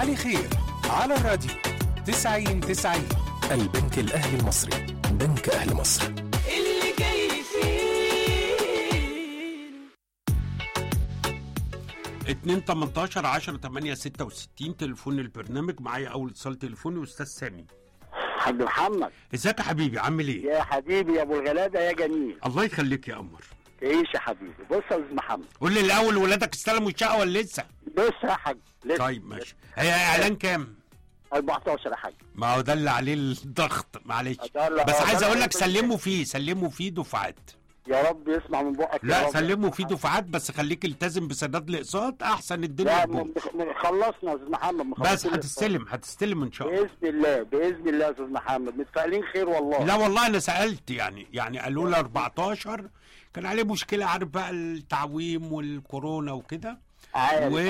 علي خير على الراديو 90 90 البنك الأهلي المصري بنك أهل مصر اللي جاي فيه 2 18 10 8 66 تليفون البرنامج معايا اول اتصال تليفوني استاذ سامي حاج محمد ازيك يا حبيبي عامل ايه يا حبيبي يا ابو الغلابه يا جميل الله يخليك يا قمر تعيش يا حبيبي بص يا استاذ محمد قول لي الاول ولادك استلموا الشقه ولا لسه بص يا حاج لسه طيب ماشي هي اعلان كام 14 يا حاج ما هو ده اللي عليه الضغط معلش ده اللي- بس آه، عايز ده اقول اللي- لك سلموا فيه سلموا فيه دفعات يا رب يسمع من بقك يا لا رب. سلموا فيه دفعات بس خليك التزم بسداد الاقساط احسن الدنيا لا تبوظ. م- م- خلصنا يا استاذ محمد بس مخلصين هتستلم هتستلم ان شاء الله باذن الله باذن الله يا استاذ محمد متفائلين خير والله لا والله انا سالت يعني يعني قالوا لي 14 كان عليه مشكله عارف بقى التعويم والكورونا وكده عارف عارف.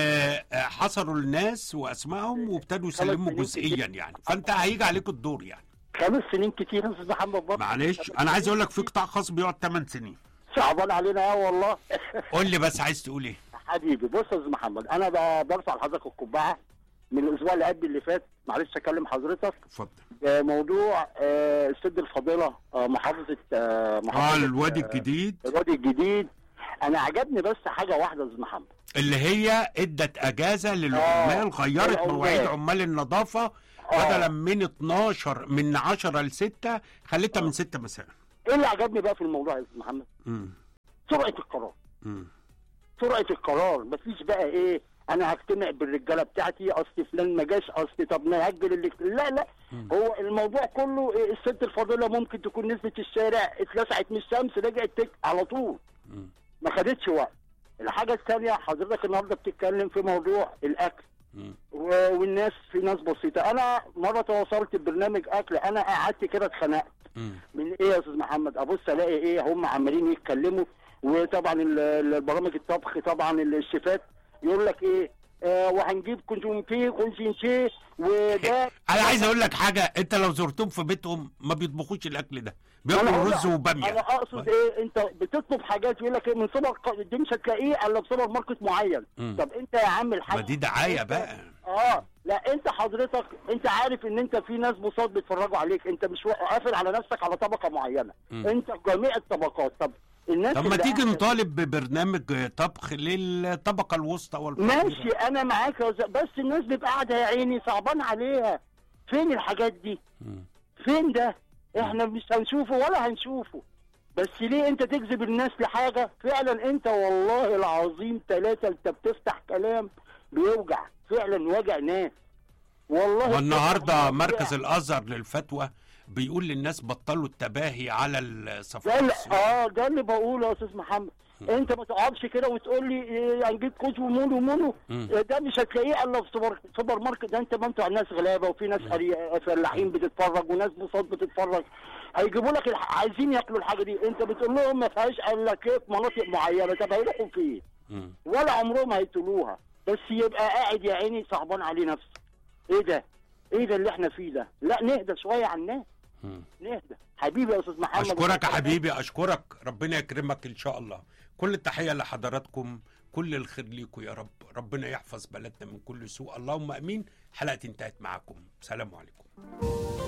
وحصروا الناس واسمائهم وابتدوا يسلموا سنين جزئيا كتير. يعني فانت هيجي عليك الدور يعني خمس سنين كتير يا استاذ محمد برضه معلش انا عايز اقول لك في قطاع خاص بيقعد 8 سنين صعبان علينا اه والله قول لي بس عايز تقول ايه حبيبي بص يا استاذ محمد انا ب- برفع لحضرتك القبعه من الاسبوع اللي قبل اللي فات معلش اكلم حضرتك اتفضل موضوع آه، السد الفضيله آه، محافظه آه، اه محافظه الوادي آه، الجديد الوادي الجديد انا عجبني بس حاجه واحده يا استاذ محمد اللي هي ادت اجازه للعمال غيرت للعمال. مواعيد عمال النظافه آه. بدلا من 12 من 10 ل 6 خليتها من 6 مساء ايه اللي عجبني بقى في الموضوع يا استاذ محمد امم سرعه القرار امم سرعه القرار مفيش بقى ايه انا هجتمع بالرجاله بتاعتي اصل فلان ما جاش اصل طب ناجل اللي لا لا هو الموضوع كله إيه الست الفاضله ممكن تكون نزلت الشارع اتلسعت من الشمس رجعت تك على طول مم. ما خدتش وقت الحاجه الثانيه حضرتك النهارده بتتكلم في موضوع الاكل مم. و- والناس في ناس بسيطه انا مره تواصلت ببرنامج اكل انا قعدت كده اتخنقت مم. من ايه يا استاذ محمد ابص الاقي ايه هم عمالين يتكلموا وطبعا ال- ال- البرامج الطبخ طبعا الشيفات يقول لك ايه آه وهنجيب كونجونتي كونجنتي وده انا عايز اقول لك حاجه انت لو زرتهم في بيتهم ما بيطبخوش الاكل ده بياكلوا أقول رز لك- وباميه انا اقصد ايه انت بتطلب حاجات يقول لك ايه من سوبر دي مش هتلاقيه الا في سوبر ماركت معين مم. طب انت يا عم الحاج ما دي دعايه بقى اه لا انت حضرتك انت عارف ان انت في ناس بساط بيتفرجوا عليك انت مش قافل على نفسك على طبقه معينه مم. انت جميع الطبقات طب الناس طب ما اللي تيجي قاعدة- نطالب ببرنامج طبخ للطبقه الوسطى والفقيره ماشي انا معاك يا ز- بس الناس بتبقى قاعده يا عيني صعبان عليها فين الحاجات دي مم. فين ده احنا مش هنشوفه ولا هنشوفه بس ليه انت تجذب الناس لحاجه فعلا انت والله العظيم ثلاثه انت بتفتح كلام بيوجع فعلا وجع ناس والله والنهارده بتفتح مركز وجع. الازهر للفتوى بيقول للناس بطلوا التباهي على ده الصفحات اللي السوداء. اه ده اللي بقوله يا استاذ محمد انت ما تقعدش كده وتقول لي إيه هنجيب كوز ومونو ومونو مم. إيه ده مش هتلاقيه الا في سوبر سوبر ماركت ده انت ما انتوا ناس غلابه وفي ناس أري- فلاحين بتتفرج وناس بساط بتتفرج هيجيبوا لك الح... عايزين ياكلوا الحاجه دي انت بتقول لهم ما فيهاش الا كيف مناطق معينه طب هيروحوا فين؟ مم. ولا عمرهم هيطلوها بس يبقى قاعد يا عيني صعبان عليه نفسه ايه ده؟ ايه ده اللي احنا فيه ده؟ لا نهدى شويه على الناس مم. نهدى حبيبي يا استاذ محمد اشكرك يا حبيبي اشكرك ربنا يكرمك ان شاء الله كل التحيه لحضراتكم كل الخير ليكم يا رب ربنا يحفظ بلدنا من كل سوء اللهم امين حلقتي انتهت معاكم سلام عليكم